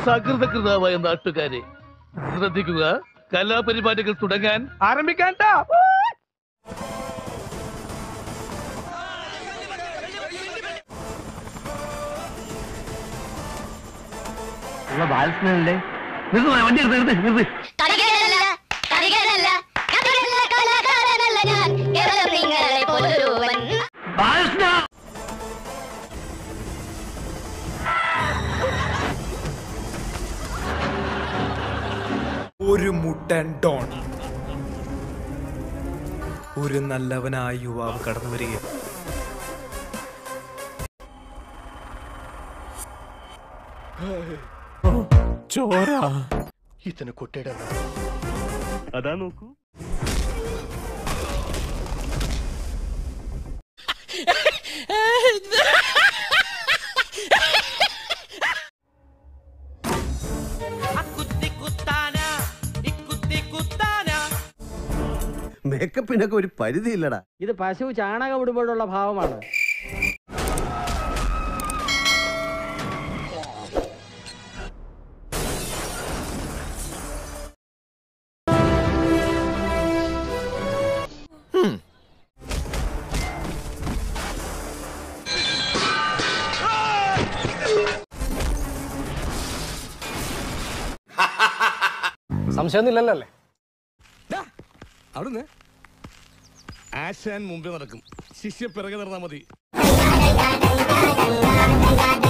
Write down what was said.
സകൃതകൃതാവായ നാട്ടുകാരെ ശ്രദ്ധിക്കുക കലാപരിപാടികൾ തുടങ്ങാൻ ആരംഭിക്കാൻ വണ്ടി എടുത്ത് എടുത്ത് എടുത്ത് കളിക്കാരല്ല കളിക്കാരല്ല കഥകളല്ല കലാകാരനല്ല ഞാൻ കേവലം നിങ്ങളെ പോലൊരുവൻ ബാലകൃഷ്ണ ഒരു മുട്ടൻ ഡോൺ ഒരു നല്ലവനായ യുവാവ് കടന്നു വരിക ചോര ഇതന് കുട്ടിയുടെ അതാ നോക്കൂ മേക്കപ്പിനൊക്കെ ഒരു പരിധിയില്ലടാ ഇത് പശു ചാണകം ഇടുമ്പോഴുള്ള ഭാവമാണ് സംശയമൊന്നുമില്ലല്ലോ അല്ലേ അവിടുന്ന് ആശാൻ മുമ്പിൽ നടക്കും ശിഷ്യ പിറകെ നടന്നാ മതി ലാ